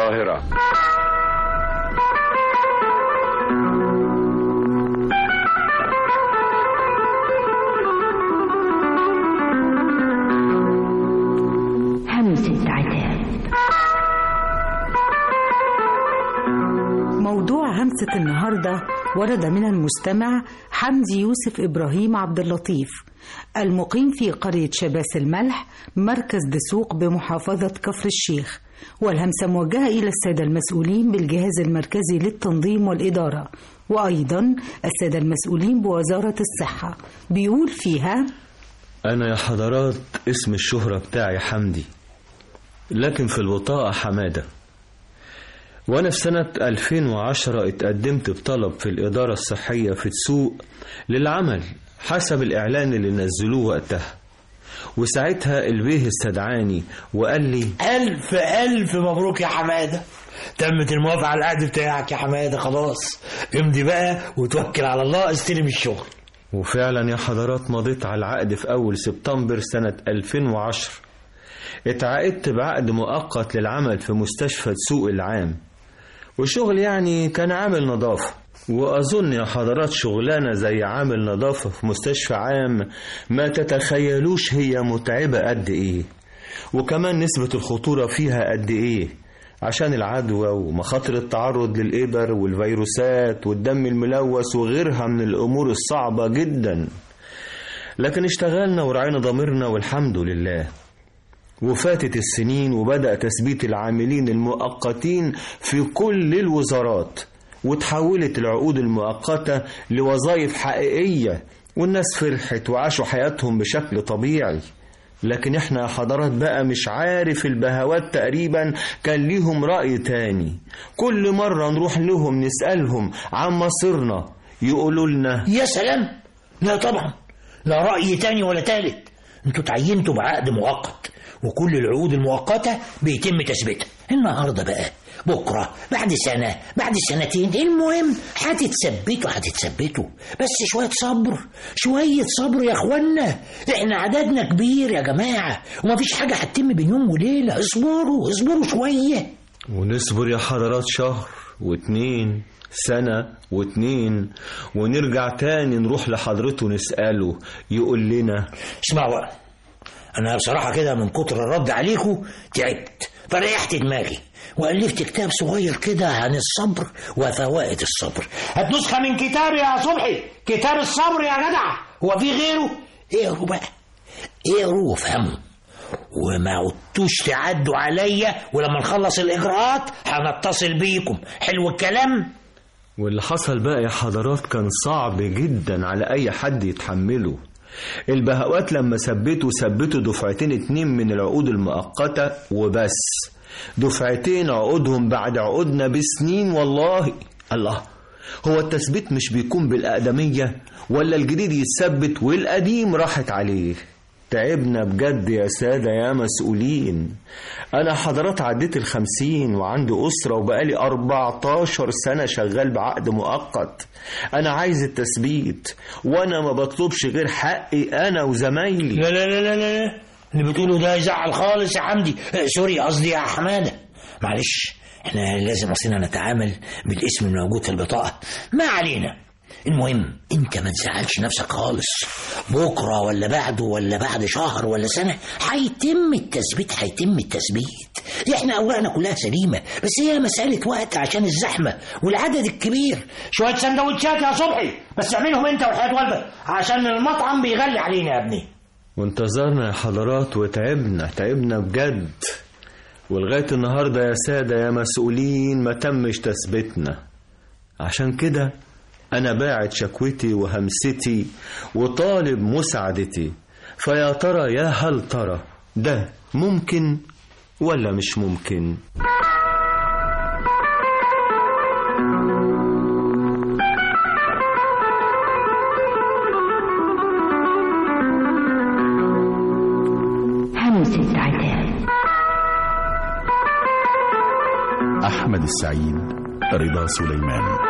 القاهرة همسة عتاب موضوع همسة النهاردة ورد من المستمع حمدي يوسف إبراهيم عبد اللطيف المقيم في قرية شباس الملح مركز دسوق بمحافظة كفر الشيخ والهمسة موجهة إلى السادة المسؤولين بالجهاز المركزي للتنظيم والإدارة وأيضا السادة المسؤولين بوزارة الصحة بيقول فيها أنا يا حضرات اسم الشهرة بتاعي حمدي لكن في البطاقة حمادة وأنا في سنة 2010 اتقدمت بطلب في الإدارة الصحية في تسوق للعمل حسب الإعلان اللي نزلوه وقتها وساعتها البيه استدعاني وقال لي ألف ألف مبروك يا حمادة تمت الموافقة على العقد بتاعك يا حمادة خلاص امضي بقى وتوكل على الله استلم الشغل وفعلا يا حضرات مضيت على العقد في أول سبتمبر سنة 2010 اتعاقدت بعقد مؤقت للعمل في مستشفى سوق العام وشغل يعني كان عامل نظافة وأظن يا حضرات شغلانة زي عامل نظافة في مستشفى عام ما تتخيلوش هي متعبة قد إيه وكمان نسبة الخطورة فيها قد إيه عشان العدوى ومخاطر التعرض للإبر والفيروسات والدم الملوث وغيرها من الأمور الصعبة جدا لكن اشتغلنا ورعينا ضميرنا والحمد لله وفاتت السنين وبدأ تثبيت العاملين المؤقتين في كل الوزارات وتحولت العقود المؤقتة لوظائف حقيقية والناس فرحت وعاشوا حياتهم بشكل طبيعي لكن احنا يا حضرات بقى مش عارف البهوات تقريبا كان ليهم رأي تاني كل مرة نروح لهم نسألهم عن مصيرنا يقولوا لنا يا سلام لا طبعا لا رأي تاني ولا تالت انتوا تعينتوا بعقد مؤقت وكل العقود المؤقتة بيتم تثبيتها النهاردة بقى بكرة بعد سنة بعد سنتين المهم هتتثبتوا هتتثبتوا بس شوية صبر شوية صبر يا اخوانا احنا عددنا كبير يا جماعة ومفيش حاجة هتتم بين يوم وليلة اصبروا اصبروا شوية ونصبر يا حضرات شهر واتنين سنة واتنين ونرجع تاني نروح لحضرته نسأله يقول لنا اسمعوا بقى انا بصراحة كده من كتر الرد عليكم تعبت فريحت دماغي وألفت كتاب صغير كده عن الصبر وفوائد الصبر هات نسخة من كتابي يا صبحي كتاب الصبر يا جدع هو في غيره اقروا بقى اقروا وافهموا وما عدتوش تعدوا عليا ولما نخلص الإجراءات هنتصل بيكم حلو الكلام واللي حصل بقى يا حضرات كان صعب جدا على أي حد يتحمله البهوات لما ثبتوا ثبتوا دفعتين اتنين من العقود المؤقتة وبس دفعتين عقودهم بعد عقودنا بسنين والله الله هو التثبيت مش بيكون بالأقدمية ولا الجديد يتثبت والقديم راحت عليه تعبنا بجد يا سادة يا مسؤولين أنا حضرات عديت الخمسين وعندي أسرة وبقالي أربعتاشر سنة شغال بعقد مؤقت أنا عايز التثبيت وأنا ما بطلبش غير حقي أنا وزمايلي لا لا لا لا لا اللي بتقوله ده يزعل خالص يا حمدي آه، سوري قصدي يا حمادة معلش احنا لازم اصلنا نتعامل بالاسم الموجود في البطاقة ما علينا المهم انت ما تزعلش نفسك خالص بكرة ولا بعده ولا بعد شهر ولا سنة هيتم التثبيت هيتم التثبيت احنا اوراقنا كلها سليمة بس هي مسألة وقت عشان الزحمة والعدد الكبير شوية سندوتشات يا صبحي بس اعملهم انت وحياة والدك عشان المطعم بيغلي علينا يا ابني وانتظرنا يا حضرات وتعبنا تعبنا بجد ولغاية النهاردة يا سادة يا مسؤولين ما تمش تثبيتنا عشان كده أنا باعت شكوتي وهمستي وطالب مساعدتي فيا ترى يا هل ترى ده ممكن ولا مش ممكن همسة عتاب أحمد السعيد رضا سليمان